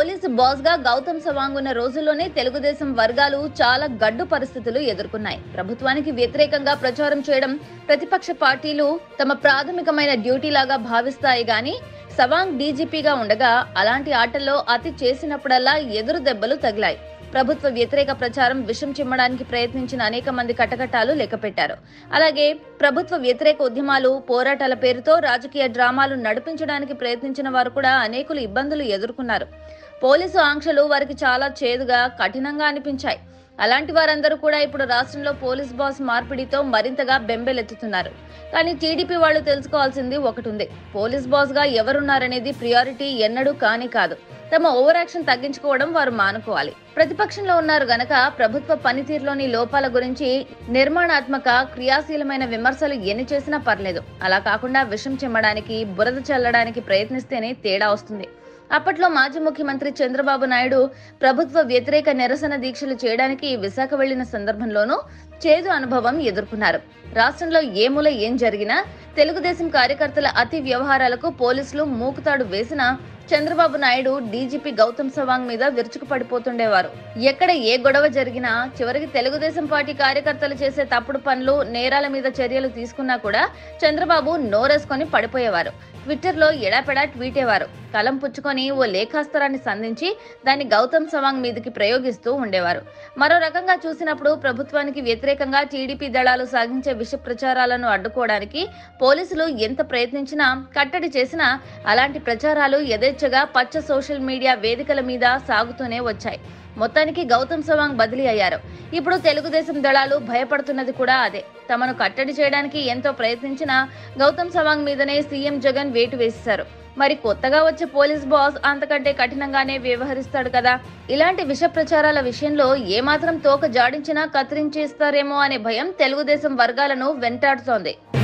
police boss గా గౌతమ్ సవాంగ్ ఉన్న రోజుల్లోనే తెలుగుదేశం వర్గాలు చాలా గడ్డు పరిస్థితులు ఎదుర్కొన్నాయి ప్రభుత్వానికి వ్యతిరేకంగా ప్రచారం చేయడం ప్రతిపక్ష పార్టీలు తమ ప్రాథమికమైన డ్యూటీ లాగా భావిస్తాయి గాని సవాంగ్ డీజీపీగా ఉండగా అలాంటి ఆటల్లో అతి చేసినప్పుడల్లా ఎదురు దెబ్బలు తగిలాయి ప్రభుత్వ వ్యతిరేక ప్రచారం విషం చిమ్మడానికి ప్రయత్నించిన అనేక మంది కటకటాలు లెక్కపెట్టారు అలాగే ప్రభుత్వ వ్యతిరేక ఉద్యమాలు పోరాటాల పేరుతో రాజకీయ డ్రామాలు నడిపించడానికి ప్రయత్నించిన వారు కూడా అనేకులు ఇబ్బందులు ఎదుర్కొన్నారు పోలీసు ఆంక్షలు వారికి చాలా చేదుగా కఠినంగా అనిపించాయి అలాంటి వారందరూ కూడా ఇప్పుడు రాష్ట్రంలో పోలీస్ బాస్ మార్పిడితో మరింతగా బెంబెలెత్తుతున్నారు కానీ టీడీపీ వాళ్ళు తెలుసుకోవాల్సింది ఒకటి ఉంది పోలీస్ బాస్ గా ఎవరున్నారనేది ప్రియారిటీ ఎన్నడూ కాని కాదు తమ ఓవర్ యాక్షన్ తగ్గించుకోవడం వారు మానుకోవాలి ప్రతిపక్షంలో ఉన్నారు గనక ప్రభుత్వ పనితీరులోని లోపాల గురించి నిర్మాణాత్మక క్రియాశీలమైన విమర్శలు ఎన్ని చేసినా పర్లేదు అలా కాకుండా విషం చిమ్మడానికి బురద చల్లడానికి ప్రయత్నిస్తేనే తేడా వస్తుంది అప్పట్లో మాజీ ముఖ్యమంత్రి చంద్రబాబు నాయుడు ప్రభుత్వ వ్యతిరేక నిరసన దీక్షలు చేయడానికి విశాఖ వెళ్లిన సందర్భంలోనూ చేదు అనుభవం ఎదుర్కొన్నారు రాష్ట్రంలో ఏ మూల ఏం జరిగినా తెలుగుదేశం కార్యకర్తల అతి వ్యవహారాలకు పోలీసులు మూకుతాడు వేసినా చంద్రబాబు నాయుడు డీజీపీ గౌతమ్ సవాంగ్ మీద విరుచుకు పడిపోతుండేవారు ఎక్కడ ఏ గొడవ జరిగినా చివరికి తెలుగుదేశం పార్టీ కార్యకర్తలు చేసే తప్పుడు పనులు నేరాల మీద చర్యలు తీసుకున్నా కూడా చంద్రబాబు నోరేసుకొని పడిపోయేవారు ట్విట్టర్లో ఎడాపెడా ట్వీటేవారు కలం పుచ్చుకొని ఓ లేఖాస్త్రాన్ని సంధించి దాన్ని గౌతమ్ సవాంగ్ మీదకి ప్రయోగిస్తూ ఉండేవారు మరో రకంగా చూసినప్పుడు ప్రభుత్వానికి వ్యతిరేకంగా టీడీపీ దళాలు సాగించే విష ప్రచారాలను అడ్డుకోవడానికి పోలీసులు ఎంత ప్రయత్నించినా కట్టడి చేసినా అలాంటి ప్రచారాలు యథేచ్ఛగా పచ్చ సోషల్ మీడియా వేదికల మీద సాగుతూనే వచ్చాయి మొత్తానికి గౌతమ్ సవాంగ్ బదిలీ అయ్యారు ఇప్పుడు తెలుగుదేశం దళాలు భయపడుతున్నది కూడా అదే తమను కట్టడి చేయడానికి ఎంతో ప్రయత్నించినా గౌతమ్ సవాంగ్ మీదనే సీఎం జగన్ వేటు వేసేశారు మరి కొత్తగా వచ్చే పోలీస్ బాస్ అంతకంటే కఠినంగానే వ్యవహరిస్తాడు కదా ఇలాంటి విష ప్రచారాల విషయంలో ఏమాత్రం తోక జాడించినా కత్తిరించేస్తారేమో అనే భయం తెలుగుదేశం వర్గాలను వెంటాడుతోంది